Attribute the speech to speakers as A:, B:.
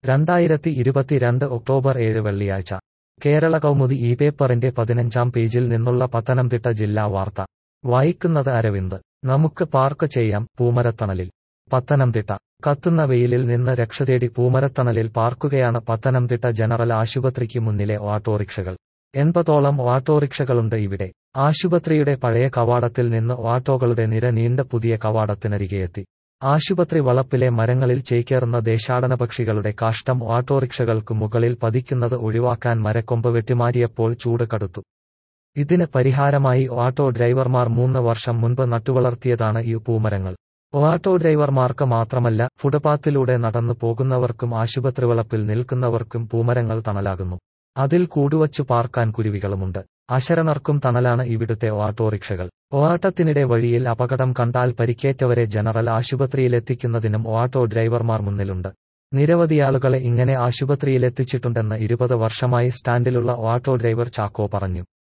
A: രണ്ടായിരത്തി ഇരുപത്തിരണ്ട് ഒക്ടോബർ ഏഴ് വെള്ളിയാഴ്ച കേരള കൗമുദി ഈ പേപ്പറിന്റെ പതിനഞ്ചാം പേജിൽ നിന്നുള്ള പത്തനംതിട്ട ജില്ലാ വാർത്ത വായിക്കുന്നത് അരവിന്ദ് നമുക്ക് പാർക്ക് ചെയ്യാം പൂമരത്തണലിൽ പത്തനംതിട്ട കത്തുന്ന വെയിലിൽ നിന്ന് രക്ഷതേടി പൂമരത്തണലിൽ പാർക്കുകയാണ് പത്തനംതിട്ട ജനറൽ ആശുപത്രിക്ക് മുന്നിലെ ഓട്ടോറിക്ഷകൾ എൺപതോളം ഓട്ടോറിക്ഷകളുണ്ട് ഇവിടെ ആശുപത്രിയുടെ പഴയ കവാടത്തിൽ നിന്ന് ഓട്ടോകളുടെ നിര നീണ്ട പുതിയ കവാടത്തിനരികെയെത്തി ആശുപത്രി വളപ്പിലെ മരങ്ങളിൽ ചേക്കേറുന്ന ദേശാടനപക്ഷികളുടെ കാഷ്ടം ഓട്ടോറിക്ഷകൾക്ക് മുകളിൽ പതിക്കുന്നത് ഒഴിവാക്കാൻ മരക്കൊമ്പ് വെട്ടിമാറ്റിയപ്പോൾ ചൂട് കടുത്തു ഇതിന് പരിഹാരമായി ഓട്ടോ ഡ്രൈവർമാർ മൂന്ന് വർഷം മുൻപ് നട്ടുവളർത്തിയതാണ് ഈ പൂമരങ്ങൾ ഓട്ടോ ഡ്രൈവർമാർക്ക് മാത്രമല്ല ഫുട്പാത്തിലൂടെ നടന്നു പോകുന്നവർക്കും ആശുപത്രി വളപ്പിൽ നിൽക്കുന്നവർക്കും പൂമരങ്ങൾ തണലാകുന്നു അതിൽ കൂടുവച്ചു പാർക്കാൻ കുരുവികളുമുണ്ട് അശരണർക്കും തണലാണ് ഇവിടുത്തെ ഓട്ടോറിക്ഷകൾ ഓട്ടത്തിനിടെ വഴിയിൽ അപകടം കണ്ടാൽ പരിക്കേറ്റവരെ ജനറൽ ആശുപത്രിയിലെത്തിക്കുന്നതിനും ഓട്ടോ ഡ്രൈവർമാർ മുന്നിലുണ്ട് നിരവധിയാളുകളെ ഇങ്ങനെ ആശുപത്രിയിലെത്തിച്ചിട്ടുണ്ടെന്ന് ഇരുപത് വർഷമായി സ്റ്റാൻഡിലുള്ള ഓട്ടോ ഡ്രൈവർ ചാക്കോ പറഞ്ഞു